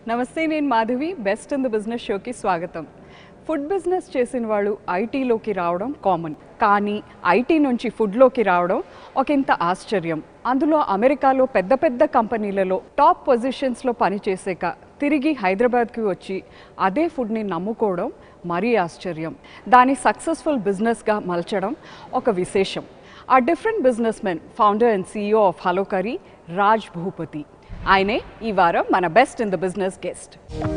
నమస్తే నేను Madhavi best in the business షోకి స్వాగతం ఫుడ్ బిజినెస్ చేసిన వాళ్ళు ఐటీలోకి రావడం కామన్ కానీ ఐటీ నుంచి ఫుడ్లోకి రావడం ఒక ఇంత ఆశ్చర్యం అందులో అమెరికాలో పెద్ద పెద్ద కంపెనీలలో టాప్ పొజిషన్స్లో పనిచేసాక తిరిగి హైదరాబాద్కి వచ్చి అదే ఫుడ్ని నమ్ముకోవడం మరీ ఆశ్చర్యం దాని సక్సెస్ఫుల్ బిజినెస్గా మలచడం ఒక విశేషం ఆ different businessmen founder and CEO of Hello Curry Raj Bhupathi ఆయనే ఈ వారం మన best in the business guest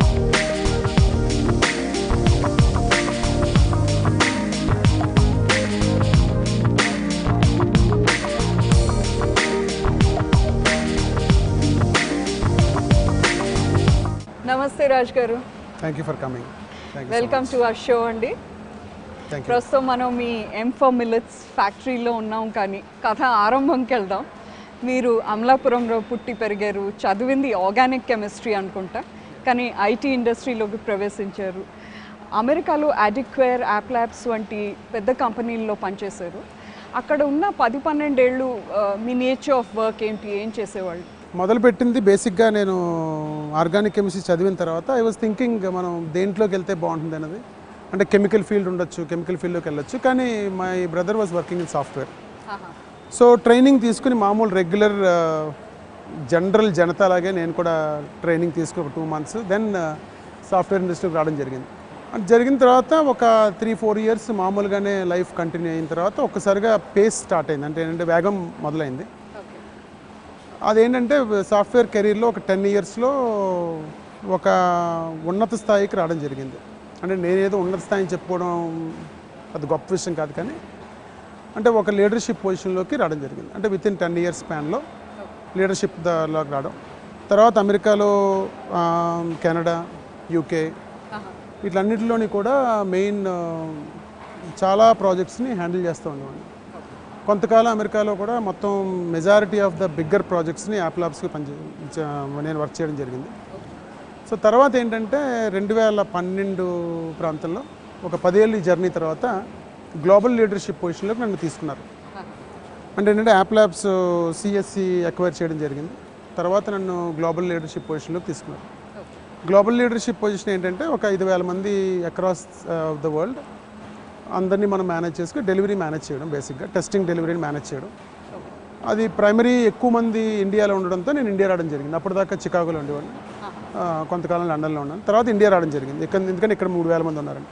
నమస్తే Raj garu thank you for coming thank you welcome to our show అండి థ్యాంక్ యూ ప్రస్తుతం మనం మీ ఎంఫో మిల్లెట్స్ ఫ్యాక్టరీలో ఉన్నాం కానీ కథ ఆరంభంకి వెళ్దాం మీరు అమలాపురంలో పుట్టి పెరిగారు చదివింది ఆర్గానిక్ కెమిస్ట్రీ అనుకుంటా కానీ ఐటీ ఇండస్ట్రీలోకి ప్రవేశించారు అమెరికాలో అడిక్వేర్ యాప్ ల్యాబ్స్ వంటి పెద్ద కంపెనీల్లో పనిచేశారు అక్కడ ఉన్న పది పన్నెండేళ్ళు ఆ, మీ నేచర్ ఆఫ్ వర్క్ ఏంటి ఏం చేసేవాళ్ళు మొదలుపెట్టింది బేసిక్గా నేను ఆర్గానిక్ కెమిస్ట్రీ చదివిన తర్వాత ఐ వాజ్ థింకింగ్ మనం దేంట్లోకి వెళ్తే బాగుంటుంది అనేది అంటే కెమికల్ ఫీల్డ్ ఉండొచ్చు కెమికల్ ఫీల్డ్లోకి వెళ్ళొచ్చు కానీ my brother was working in software so training తీసుకుని మామూలు రెగ్యులర్ జనరల్ జనతా లాగే నేను కూడా ట్రైనింగ్ తీసుకుని ఒక టూ మంత్స్ దెన్ సాఫ్ట్వేర్ ఇండస్ట్రీకి రావడం జరిగింది అది జరిగిన తర్వాత ఒక త్రీ ఫోర్ ఇయర్స్ మామూలుగానే లైఫ్ కంటిన్యూ అయిన తర్వాత ఒక్కసారిగా పేస్ స్టార్ట్ అయింది అంటే ఏంటంటే వేగం మొదలైంది అదేంటంటే సాఫ్ట్వేర్ కెరీర్లో ఒక టెన్ ఇయర్స్లో ఒక ఉన్నత స్థాయికి రావడం జరిగింది అంటే నేనేదో ఉన్నత స్థాయిని చెప్పుకోవడం అది గొప్ప విషయం కాదు కానీ అంటే ఒక లీడర్షిప్ పొజిషన్లోకి రావడం జరిగింది అంటే విత్ ఇన్ టెన్ ఇయర్స్ స్పాన్లో లీడర్షిప్ దాలోకి రావడం తర్వాత అమెరికాలో ఆ, కెనడా యూకే వీటిలన్నిటిలోని కూడా మెయిన్ ఆ, చాలా ప్రాజెక్ట్స్ని హ్యాండిల్ చేస్తూ ఉండేవాడిని కొంతకాలం అమెరికాలో కూడా మొత్తం మెజారిటీ ఆఫ్ ద బిగ్గర్ ప్రాజెక్ట్స్ని యాప్ ల్యాబ్స్కి పనిచే చ- నేను వర్క్ చేయడం జరిగింది సో తర్వాత ఏంటంటే రెండు వేల పన్నెండు ప్రాంతంలో ఒక పదేళ్ళ ఈ జర్నీ తర్వాత గ్లోబల్ లీడర్షిప్ పొజిషన్లోకి నన్ను తీసుకున్నారు అంటే ఏంటంటే యాప్ ల్యాబ్స్ సిఎస్సి ఎక్వైర్ చేయడం జరిగింది తర్వాత నన్ను గ్లోబల్ లీడర్షిప్ పొజిషన్లోకి తీసుకున్నారు గ్లోబల్ లీడర్షిప్ పొజిషన్ ఏంటంటే ఒక ఐదు వేల మంది అక్రాస్ ద వరల్డ్ అందరినీ మనం మేనేజ్ చేసుకుని డెలివరీ మేనేజ్ చేయడం బేసిక్గా టెస్టింగ్ డెలివరీని మేనేజ్ చేయడం అది ప్రైమరీ ఎక్కువ మంది ఇండియాలో ఉండడంతో నేను ఇండియా రావడం జరిగింది అప్పటిదాకా చికాగోలో ఉండేవాడిని ఆ, కొంతకాలం లండన్లో ఉన్నాను తర్వాత ఇండియా రావడం జరిగింది ఇక్కడ ఎందుకంటే ఇక్కడ మూడు వేల మంది ఉన్నారండి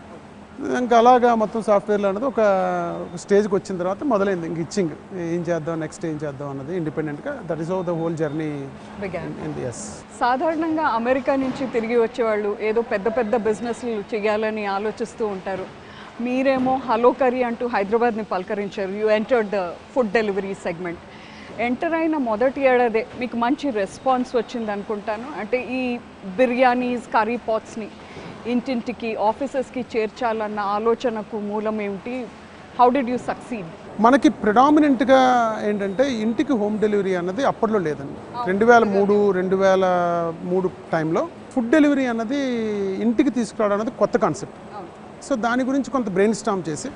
ఇంకా అలాగా మొత్తం సాఫ్ట్వేర్లో అన్నది ఒక ఒక స్టేజ్కి వచ్చిన తర్వాత మొదలైంది ఇంక ఇచ్చింగ్ ఏం చేద్దాం నెక్స్ట్ ఏం చేద్దాం అన్నది ఇండిపెండెంట్గా that is of the whole journey began in the S సాధారణంగా అమెరికా నుంచి తిరిగి వచ్చేవాళ్ళు ఏదో పెద్ద పెద్ద బిజినెస్లు చేయాలని ఆలోచిస్తూ ఉంటారు మీరేమో హలో కర్రీ అంటూ హైదరాబాద్ని పలకరించారు you entered the food delivery segment enter అయిన మొదటి ఏడాదే మీకు మంచి రెస్పాన్స్ వచ్చింది అనుకుంటాను అంటే ఈ బిర్యానీస్ కర్రీ పాట్స్ని ఇంటింటికి ఆఫీసెస్కి చేర్చాలన్న ఆలోచనకు మూలం ఏమిటి హౌ డిడ్ యూ సక్సీడ్ మనకి ప్రిడామినెంట్గా ఏంటంటే ఇంటికి హోమ్ డెలివరీ అన్నది అప్పట్లో లేదండి రెండు వేల మూడు రెండు వేల మూడు టైంలో ఫుడ్ డెలివరీ అన్నది ఇంటికి తీసుకురావడం అనేది కొత్త కాన్సెప్ట్ సో దాని గురించి కొంత బ్రెయిన్ స్టామ్ చేసి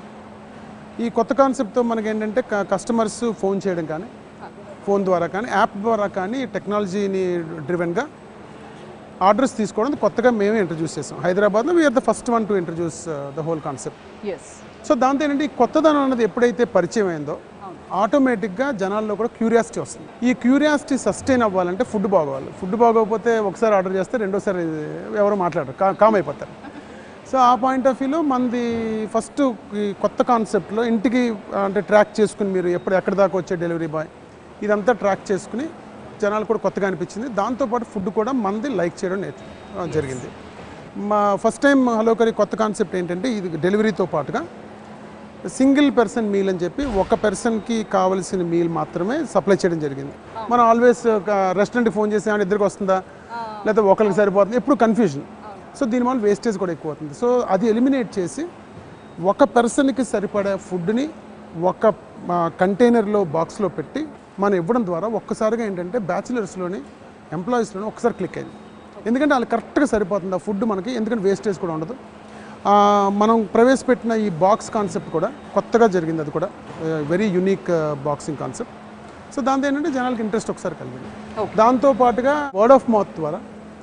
ఈ కొత్త కాన్సెప్ట్తో మనకి ఏంటంటే కస్టమర్స్ ఫోన్ చేయడం కానీ ఫోన్ ద్వారా కానీ యాప్ ద్వారా కానీ టెక్నాలజీని డ్రివెన్గా ఆర్డర్స్ తీసుకోవడం కొత్తగా మేమే ఇంట్రడ్యూస్ చేసాం హైదరాబాద్లో we're the first one to introduce the whole concept yes so దాంతో ఏంటంటే ఈ కొత్తదనం అన్నది ఎప్పుడైతే పరిచయం అయిందో ఆటోమేటిక్గా జనాల్లో కూడా క్యూరియాసిటీ వస్తుంది ఈ క్యూరియాసిటీ సస్టైన్ అవ్వాలంటే ఫుడ్ బాగోవాలి ఫుడ్ బాగోకపోతే ఒకసారి ఆర్డర్ చేస్తే రెండోసారి ఎవరు మాట్లాడరు కా కామ్ అయిపోతారు సో ఆ పాయింట్ ఆఫ్ వ్యూలో మనది ఫస్ట్ ఈ కొత్త కాన్సెప్ట్లో ఇంటికి అంటే ట్రాక్ చేసుకుని మీరు ఎప్పుడు ఎక్కడి దాకా వచ్చే డెలివరీ బాయ్ ఇదంతా ట్రాక్ చేసుకుని జనాలు కూడా కొత్తగా అనిపించింది దాంతోపాటు ఫుడ్ కూడా మనది లైక్ చేయడం నేర్చు ఆ, జరిగింది మా ఫస్ట్ టైం హలో కర్రీ కొత్త కాన్సెప్ట్ ఏంటంటే ఇది డెలివరీతో పాటుగా సింగిల్ పర్సన్ మీల్ అని చెప్పి ఒక పర్సన్కి కావలసిన మీల్ మాత్రమే సప్లై చేయడం జరిగింది మనం ఆల్వేస్ రెస్టారెంట్కి ఫోన్ చేసి ఏమైనా ఇద్దరికి వస్తుందా లేకపోతే ఒకరికి సరిపోతుంది ఎప్పుడు కన్ఫ్యూజన్ సో దీనివల్ల వేస్టేజ్ కూడా ఎక్కువ అవుతుంది సో అది ఎలిమినేట్ చేసి ఒక పర్సన్కి సరిపడే ఫుడ్ని ఒక కంటైనర్లో బాక్స్లో పెట్టి మనం ఇవ్వడం ద్వారా ఒక్కసారిగా ఏంటంటే బ్యాచిలర్స్లోని ఎంప్లాయీస్లోని ఒకసారి క్లిక్ అయింది ఎందుకంటే వాళ్ళు కరెక్ట్గా సరిపోతుంది ఆ ఫుడ్ మనకి ఎందుకంటే వేస్టేజ్ కూడా ఉండదు ఆ, మనం ప్రవేశపెట్టిన ఈ బాక్స్ కాన్సెప్ట్ కూడా కొత్తగా జరిగింది అది కూడా very unique boxing concept so దాంతో ఏంటంటే జనాలకి ఇంట్రెస్ట్ ఒకసారి కలిగింది Okay. దాంతో పాటుగా వర్డ్ ఆఫ్ మౌత్ ద్వారా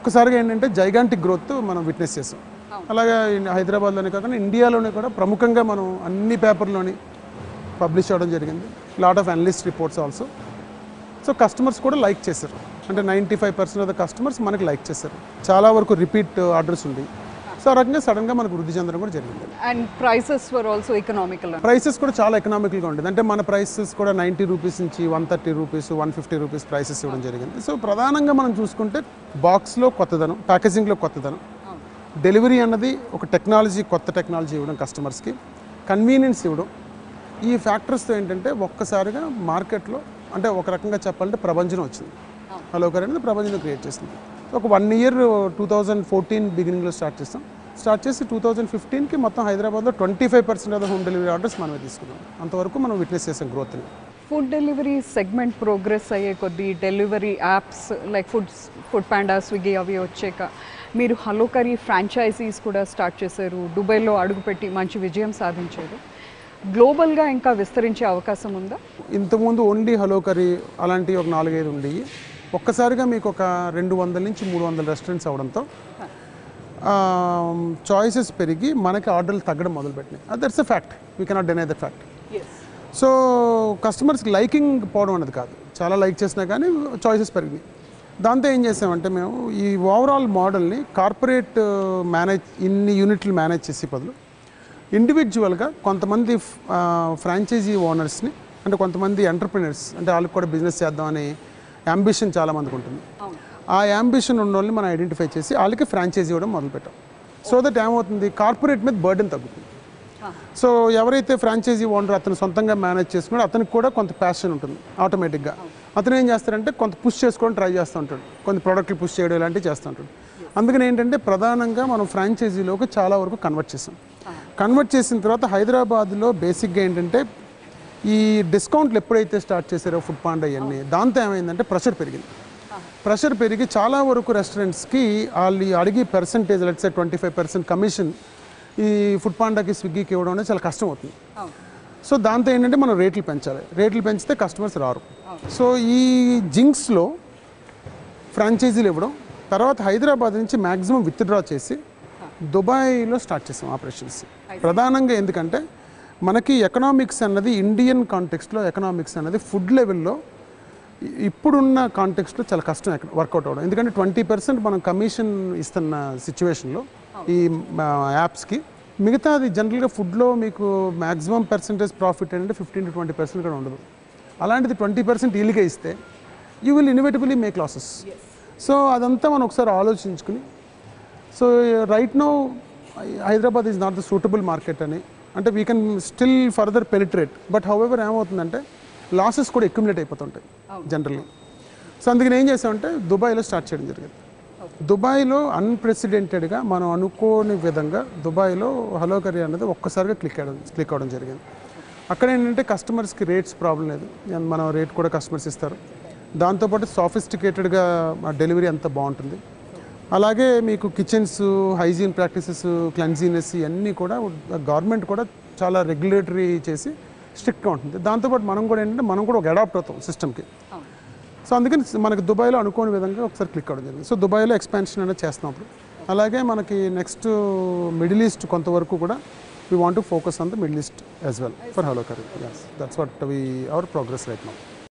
ఒక్కసారిగా ఏంటంటే జైగాంటిక్ గ్రోత్ మనం విట్నెస్ చేసాం అలాగే ఇన్ హైదరాబాద్లోనే కాకుండా ఇండియాలోనే కూడా ప్రముఖంగా మనం అన్ని పేపర్లోని పబ్లిష్ అవ్వడం జరిగింది lot of analyst reports also so customers కూడా లైక్ చేశారు అంటే ninety five percent of the customers మనకి లైక్ చేశారు చాలా వరకు రిపీట్ ఆర్డర్స్ ఉంది సో ఆ రకంగా సడన్గా మనకు వృద్ధి చెందడం కూడా జరిగింది and prices were also economical prices కూడా చాలా ఎకనామికల్గా ఉండేది అంటే మన ప్రైసెస్ కూడా నైంటీ రూపీస్ నుంచి one thirty rupees one fifty rupees prices ఇవ్వడం జరిగింది సో ప్రధానంగా మనం చూసుకుంటే బాక్స్లో కొత్తదనం ప్యాకేజింగ్లో కొత్తదనం డెలివరీ అన్నది ఒక టెక్నాలజీ కొత్త టెక్నాలజీ ఇవ్వడం కస్టమర్స్కి కన్వీనియన్స్ ఇవ్వడం ఈ ఫ్యాక్టర్స్తో ఏంటంటే ఒక్కసారిగా మార్కెట్లో అంటే ఒక రకంగా చెప్పాలంటే ప్రభంజనం వచ్చింది హలోకర్ అనేది ప్రభంజనం క్రియేట్ చేసింది ఒక one year two thousand fourteen బిగినింగ్లో స్టార్ట్ చేస్తాం స్టార్ట్ చేసి టూ థౌజండ్ ఫిఫ్టీన్కి మొత్తం హైదరాబాద్లో twenty five percent of home delivery orders మనమే తీసుకున్నాం అంతవరకు మనం విట్నెస్ చేసాం గ్రోత్ని ఫుడ్ డెలివరీ సెగ్మెంట్ ప్రోగ్రెస్ అయ్యే కొద్దీ delivery apps like food Foodpanda Swiggy అవి వచ్చాక మీరు హలోకరీ ఫ్రాంచైజీస్ కూడా స్టార్ట్ చేశారు దుబాయ్లో అడుగుపెట్టి మంచి విజయం సాధించారు గ్లోబల్గా ఇంకా విస్తరించే అవకాశం ఉందా ఇంతకుముందు ఓన్లీ హలో కర్రీ అలాంటివి ఒక నాలుగైదు ఉండేవి ఒక్కసారిగా మీకు ఒక రెండు వందల నుంచి మూడు వందల రెస్టారెంట్స్ అవడంతో చాయిసెస్ పెరిగి మనకి ఆర్డర్లు తగ్గడం మొదలుపెట్టినాయి that's a fact we cannot deny the fact so కస్టమర్స్కి లైకింగ్ పోవడం అనేది కాదు చాలా లైక్ చేసినా కానీ చాయిసెస్ పెరిగినాయి దాంతో ఏం చేసామంటే మేము ఈ ఓవరాల్ మోడల్ని కార్పొరేట్ మేనేజ్ ఇన్ని యూనిట్లు మేనేజ్ చేసే బదులు ఇండివిజువల్గా కొంతమంది ఫ్రాంచైజీ ఓనర్స్ని అంటే కొంతమంది ఎంటర్ప్రినర్స్ అంటే వాళ్ళకి కూడా బిజినెస్ చేద్దామని అంబిషన్ చాలా మందికి ఉంటుంది ఆ అంబిషన్ ఉన్న వాళ్ళని మనం ఐడెంటిఫై చేసి వాళ్ళకి ఫ్రాంచైజీ ఇవ్వడం మొదలుపెట్టాం సో దట్ ఏమవుతుంది కార్పొరేట్ మీద బర్డెన్ తగ్గుతుంది సో ఎవరైతే ఫ్రాంచైజీ ఓనర్ అతను సొంతంగా మేనేజ్ చేసుకున్నాడో అతనికి కూడా కొంత ప్యాషన్ ఉంటుంది ఆటోమేటిక్గా అతను ఏం చేస్తారంటే కొంత పుష్ చేసుకోవడం ట్రై చేస్తూ ఉంటాడు కొంత ప్రోడక్ట్లు పుష్ చేయడం ఇలాంటివి చేస్తూ ఉంటాడు అందుకని ఏంటంటే ప్రధానంగా మనం ఫ్రాంచైజీలోకి చాలా వరకు కన్వర్ట్ చేసాం కన్వర్ట్ చేసిన తర్వాత హైదరాబాద్లో బేసిక్గా ఏంటంటే ఈ డిస్కౌంట్లు ఎప్పుడైతే స్టార్ట్ చేశారో ఫుడ్ పాండా ఇవన్నీ దాంతో ఏమైందంటే ప్రెషర్ పెరిగింది ప్రెషర్ పెరిగి చాలా వరకు రెస్టారెంట్స్కి వాళ్ళు అడిగి percentage let's twenty five percent commission ఈ ఫుడ్ పాండాకి స్విగ్గీకి ఇవ్వడం అనేది చాలా కష్టం అవుతుంది సో దాంతో ఏంటంటే మనం రేట్లు పెంచాలి రేట్లు పెంచితే కస్టమర్స్ రారు సో ఈ జింక్స్లో ఫ్రాంచైజీలు ఇవ్వడం తర్వాత హైదరాబాద్ నుంచి మ్యాక్సిమం విత్డ్రా చేసి దుబాయ్లో స్టార్ట్ చేసాం ఆపరేషన్స్ ప్రధానంగా ఎందుకంటే మనకి ఎకనామిక్స్ అన్నది ఇండియన్ కాంటెక్స్ట్లో ఎకనామిక్స్ అన్నది ఫుడ్ లెవెల్లో ఇ- ఇప్పుడున్న కాంటెక్స్ట్లో చాలా కష్టం వర్కౌట్ అవ్వడం ఎందుకంటే ట్వంటీ పర్సెంట్ మనం కమిషన్ ఇస్తున్న సిచ్యువేషన్లో ఈ యాప్స్కి మిగతాది జనరల్గా ఫుడ్లో మీకు మ్యాక్సిమం పర్సెంటేజ్ ప్రాఫిట్ అంటే ఫిఫ్టీన్ టు ట్వంటీ పర్సెంట్ కూడా ఉండదు అలాంటిది ట్వంటీ పర్సెంట్ ఈలిగా ఇస్తే you will inevitably make losses so అదంతా మనం ఒకసారి ఆలోచించుకుని so right no Hyderabad is not the suitable market అని అంటే we can still further penetrate but however ఏమవుతుందంటే లాసెస్ కూడా అక్యుములేట్ అయిపోతుంటాయి జనరల్లీ సో అందుకని ఏం చేసామంటే దుబాయ్లో స్టార్ట్ చేయడం జరిగింది దుబాయ్లో అన్ప్రెసిడెంటెడ్గా మనం అనుకోని విధంగా దుబాయ్లో హలో కర్రీ అనేది ఒక్కసారిగా క్లిక్ అవ్వడం క్లిక్ అవ్వడం జరిగింది అక్కడ ఏంటంటే కస్టమర్స్కి రేట్స్ ప్రాబ్లం లేదు And మనం రేట్ కూడా కస్టమర్స్ ఇస్తారు దాంతోపాటు సాఫిస్టికేటెడ్గా డెలివరీ అంత బాగుంటుంది అలాగే మీకు కిచెన్స్ హైజీన్ ప్రాక్టీసెస్ క్లెన్జీనెస్ ఇవన్నీ కూడా గవర్నమెంట్ కూడా చాలా రెగ్యులేటరీ చేసి స్ట్రిక్ట్గా ఉంటుంది దాంతోపాటు మనం కూడా ఏంటంటే మనం కూడా ఒక అడాప్ట్ అవుతాం సిస్టమ్కి సో అందుకని మనకి దుబాయ్లో అనుకోని విధంగా ఒకసారి క్లిక్ అవ్వడం జరిగింది సో దుబాయ్లో ఎక్స్పాన్షన్ అనేది చేస్తున్నాం అప్పుడు అలాగే మనకి నెక్స్ట్ మిడిల్ ఈస్ట్ కొంతవరకు కూడా we want to focus on the Middle East as well for Hello Curry that's what we our progress right now